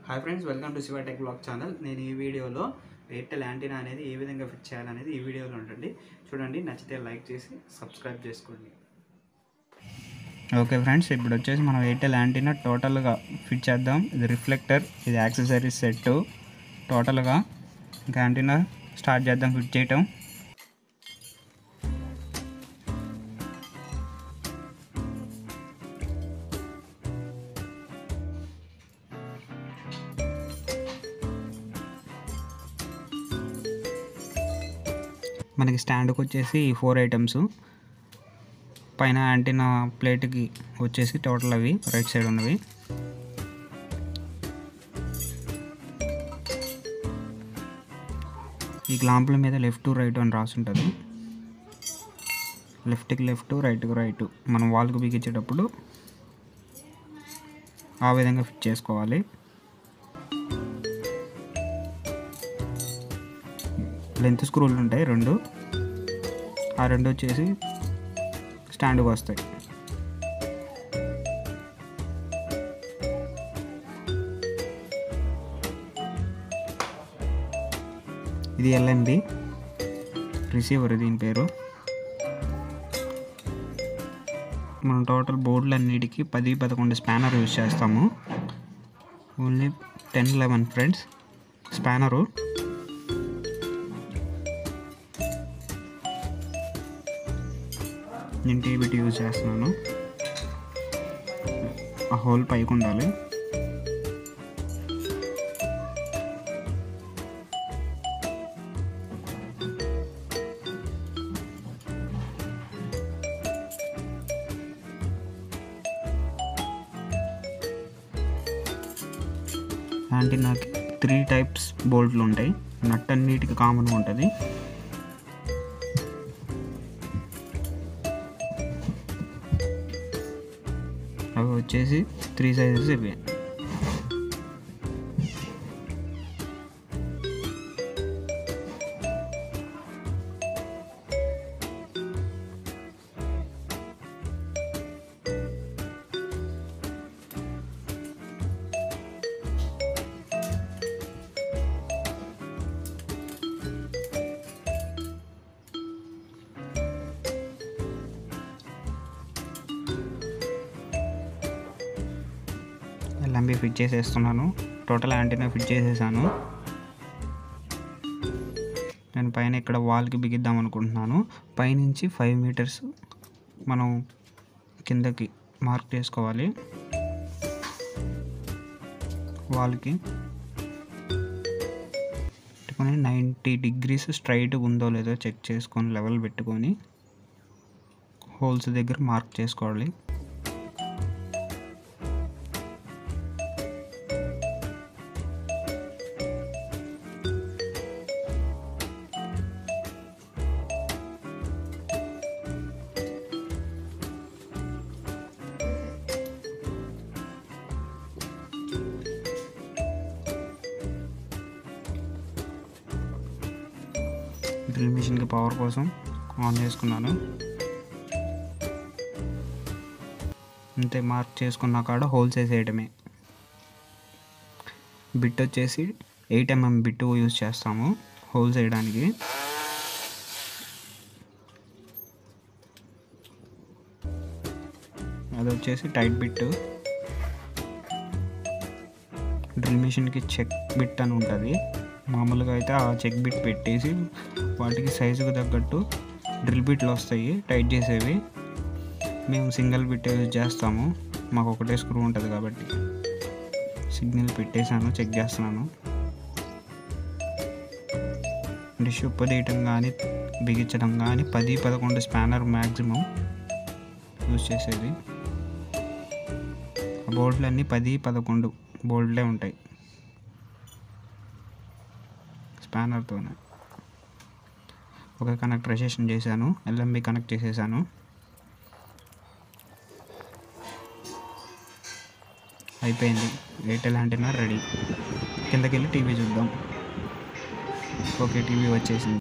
hi friends welcome to Shiva tech blog channel నేను ఈ వీడియోలో ఎయిర్టెల్ యాంటీనా అనేది ఏ విధంగా ఫిట్ చేయాలనేది ఈ వీడియోలో ఉంటుంది చూడండి నచ్చితే లైక్ చేసి సబ్స్క్రైబ్ చేసుకోండి ఓకే ఫ్రెండ్స్ ఇప్పుడు వచ్చేసి మనం ఎయిర్టెల్ యాంటీనా టోటల్గా ఫిట్ చేద్దాం ఇది రిఫ్లెక్టర్ ఇది యాక్సెసరీస్ సెట్ టోటల్గా ఇంకా యాంటీనా స్టార్ట్ చేద్దాం ఫిట్ చేయటం మనకి స్టాండ్కి వచ్చేసి ఫోర్ ఐటమ్స్ పైన యాంటీనా ప్లేట్కి వచ్చేసి టోటల్ అవి రైట్ సైడ్ ఉన్నవి ఈ లాంపుల మీద లెఫ్ట్ రైట్ అని రాసి ఉంటుంది లెఫ్ట్కి లెఫ్ట్ రైట్కి రైట్ మనం వాల్కి బిగించేటప్పుడు ఆ విధంగా ఫిట్ చేసుకోవాలి లెంత్ స్క్రూలు ఉంటాయి రెండు ఆ రెండు వచ్చేసి స్టాండ్కి వస్తాయి ఇది ఎల్ఎన్బి రిసీవర్ దీని పేరు మనం టోటల్ బోర్డులు అన్నిటికీ పది పదకొండు స్పానర్ యూజ్ చేస్తాము only ten eleven friends spanner నేను టీబీటీ యూజ్ చేస్తున్నాను ఆ హోల్ పైకి ఉండాలి యాంటీనాకి త్రీ టైప్స్ బోల్ట్లు ఉంటాయి నట్ అన్నిటికి కామన్గా ఉంటుంది అవి వచ్చేసి త్రీ సైజెస్ ఇవి ఎల్ఎంబి ఫిట్ చేసేస్తున్నాను టోటల్ యాంటీనా ఫిట్ చేసేసాను నేను పైన ఇక్కడ వాల్కి బిగిద్దాం అనుకుంటున్నాను పైనుంచి ఫైవ్ మీటర్స్ మనం కిందకి మార్క్ చేసుకోవాలి వాల్కి పెట్టుకొని నైంటీ డిగ్రీస్ స్ట్రైట్ ఉందో లేదో చెక్ చేసుకొని లెవెల్ పెట్టుకొని హోల్స్ దగ్గర మార్క్ చేసుకోవాలి డ్రిల్ మిషన్కి పవర్ కోసం ఆన్ చేసుకున్నాను అంతే మార్క్ చేసుకున్న కాడ హోల్స్ వేసేయటమే బిట్ వచ్చేసి ఎయిట్ ఎంఎం బిట్ యూజ్ చేస్తాము హోల్స్ వేయడానికి అది వచ్చేసి టైట్ బిట్ డ్రిల్ మిషన్కి చెక్ బిట్ అని ఉంటుంది మామూలుగా అయితే ఆ చెక్ బిట్ పెట్టేసి వాటికి సైజుకు తగ్గట్టు డ్రిల్ బిట్లు వస్తాయి టైట్ చేసేవి మేము సింగిల్ బిట్ యూజ్ చేస్తాము మాకు ఒకటే స్క్రూ ఉంటుంది కాబట్టి సిగ్నల్ పెట్టేశాను చెక్ చేస్తున్నాను డిష్ ఉప్పదీయటం కానీ బిగించడం కానీ పది పదకొండు స్పానర్ మ్యాక్సిమం యూజ్ చేసేది ఆ బోల్ట్లు అన్నీ పది పదకొండు బోల్ట్లే ఉంటాయి స్పానర్తోనే ఒక కనెక్ట్ రెసేషన్ చేశాను ఎల్ఎంబి కనెక్ట్ చేసేసాను అయిపోయింది ఎయిర్టెల్ యాంటీనా రెడీ కిందకి వెళ్ళి టీవీ చూద్దాం ఓకే టీవీ వచ్చేసింది